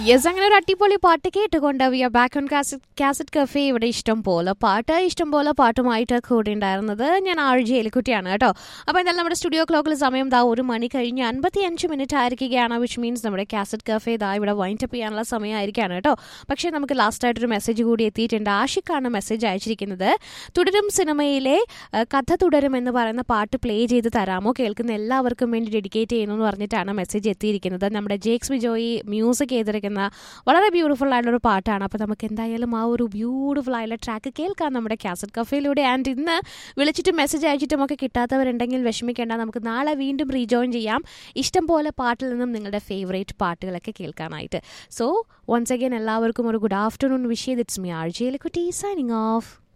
yes അങ്ങനെ ഒരു അടിപൊളി പാട്ട് കേട്ടുകൊണ്ട് we are back on cassette cassette cafe ഇവിടെ ഇഷ്ടം പോലെ പാട്ട് ഇഷ്ടം പോലെ പാട്ടുമായിട്ട് കൂടി ഉണ്ടായിരുന്നത് ഞാൻ ആർ ജി എലിക്കുട്ടിയാണ് കേട്ടോ അപ്പോൾ എന്തായാലും നമ്മുടെ സ്റ്റുഡിയോ ക്ലോക്കിൽ സമയം ദാ ഒരു മണി കഴിഞ്ഞ് അൻപത്തി അഞ്ച് മിനിറ്റ് ആയിരിക്കുകയാണ് വിച്ച് മീൻസ് നമ്മുടെ കാസറ്റ് കഫേ ദാ ഇവിടെ വൈൻഡ് അപ്പ് ചെയ്യാനുള്ള സമയമായിരിക്കാണ് കേട്ടോ പക്ഷേ നമുക്ക് ലാസ്റ്റ് ആയിട്ടൊരു മെസ്സേജ് കൂടി എത്തിയിട്ടുണ്ട് ആഷിക്കാണ് മെസ്സേജ് അയച്ചിരിക്കുന്നത് തുടരും സിനിമയിലെ ആ, കഥ തുടരും എന്ന് പറയുന്ന പാട്ട് പ്ലേ ചെയ്ത് തരാമോ കേൾക്കുന്ന എല്ലാവർക്കും വേണ്ടി ഡെഡിക്കേറ്റ് ചെയ്യുന്നു എന്ന് പറഞ്ഞിട്ടാണ് മെസ്സേജ് എത്തിയിരിക്കുന്നത് നമ്മുടെ ജേക്സ് ബിജോയി മ്യൂസിക് ചെയ്തിരിക്കുന്ന വളരെ ബ്യൂട്ടിഫുൾ ആയിട്ടുള്ള പാട്ടാണ് അപ്പോൾ നമുക്ക് എന്തായാലും ആ ഒരു ബ്യൂട്ടിഫുൾ ആയിട്ടുള്ള ട്രാക്ക് കേൾക്കാം നമ്മുടെ കാസറ്റ് കഫേയിലൂടെ ആൻഡ് ഇന്ന് വിളിച്ചിട്ട് മെസ്സേജ് അയച്ചിട്ടും ഒക്കെ കിട്ടാത്തവരുണ്ടെങ്കിൽ വിഷമിക്കേണ്ട നമുക്ക് നാളെ വീണ്ടും റീജോയിൻ ചെയ്യാം ഇഷ്ടം പോലെ പാട്ടിൽ നിന്നും നിങ്ങളുടെ ഫേവറേറ്റ് പാട്ടുകളൊക്കെ കേൾക്കാനായിട്ട് സോ വൺസ് അഗൈൻ എല്ലാവർക്കും ഒരു ഗുഡ് ആഫ്റ്റർനൂൺ വിഷ് ചെയ്ത് it's me R J Kutty signing of